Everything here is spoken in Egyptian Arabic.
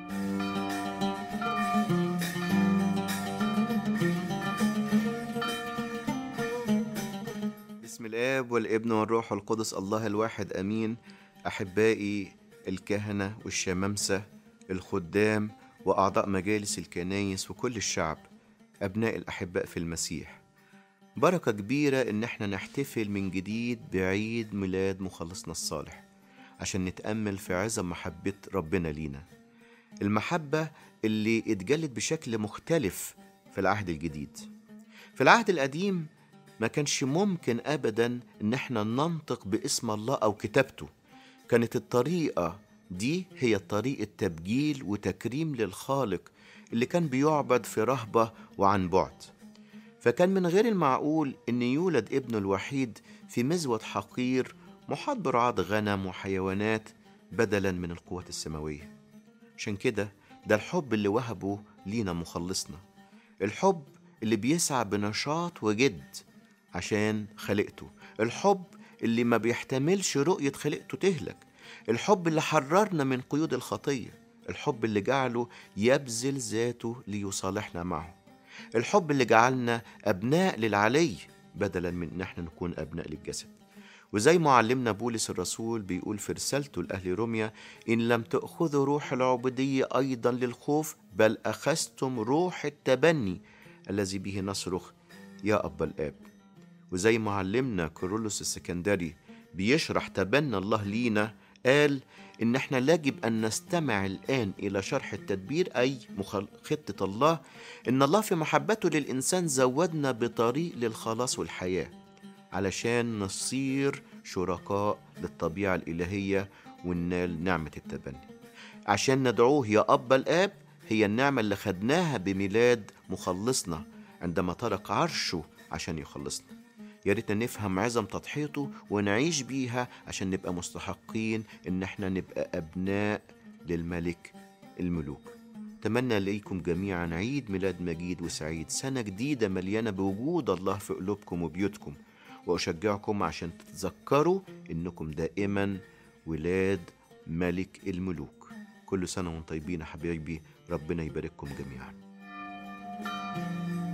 بسم الآب والابن والروح القدس الله الواحد أمين أحبائي الكهنة والشمامسة الخدام وأعضاء مجالس الكنايس وكل الشعب أبناء الأحباء في المسيح بركة كبيرة إن احنا نحتفل من جديد بعيد ميلاد مخلصنا الصالح عشان نتأمل في عظم محبة ربنا لينا المحبة اللي اتجلت بشكل مختلف في العهد الجديد في العهد القديم ما كانش ممكن ابدا ان احنا ننطق باسم الله او كتابته كانت الطريقه دي هي طريقه تبجيل وتكريم للخالق اللي كان بيعبد في رهبه وعن بعد فكان من غير المعقول ان يولد ابنه الوحيد في مزود حقير محاط برعاة غنم وحيوانات بدلا من القوات السماويه عشان كده ده الحب اللي وهبه لينا مخلصنا الحب اللي بيسعى بنشاط وجد عشان خلقته الحب اللي ما بيحتملش رؤية خلقته تهلك الحب اللي حررنا من قيود الخطية الحب اللي جعله يبذل ذاته ليصالحنا معه الحب اللي جعلنا أبناء للعلي بدلا من إن احنا نكون أبناء للجسد وزي معلمنا بولس الرسول بيقول في رسالته لأهل روميا إن لم تأخذوا روح العبودية أيضا للخوف بل أخذتم روح التبني الذي به نصرخ يا أبا الآب وزي معلمنا كورولوس السكندري بيشرح تبنى الله لينا قال إن إحنا يجب أن نستمع الآن إلى شرح التدبير أي مخل- خطة الله إن الله في محبته للإنسان زودنا بطريق للخلاص والحياة علشان نصير شركاء للطبيعة الإلهية وننال نعمة التبني عشان ندعوه يا أبا الآب هي النعمة اللي خدناها بميلاد مخلصنا عندما ترك عرشه عشان يخلصنا يا ريتنا نفهم عظم تضحيته ونعيش بيها عشان نبقى مستحقين ان احنا نبقى ابناء للملك الملوك اتمنى ليكم جميعا عيد ميلاد مجيد وسعيد سنة جديدة مليانة بوجود الله في قلوبكم وبيوتكم وأشجعكم عشان تتذكروا إنكم دائما ولاد ملك الملوك كل سنة وانتم طيبين يا حبايبي ربنا يبارككم جميعا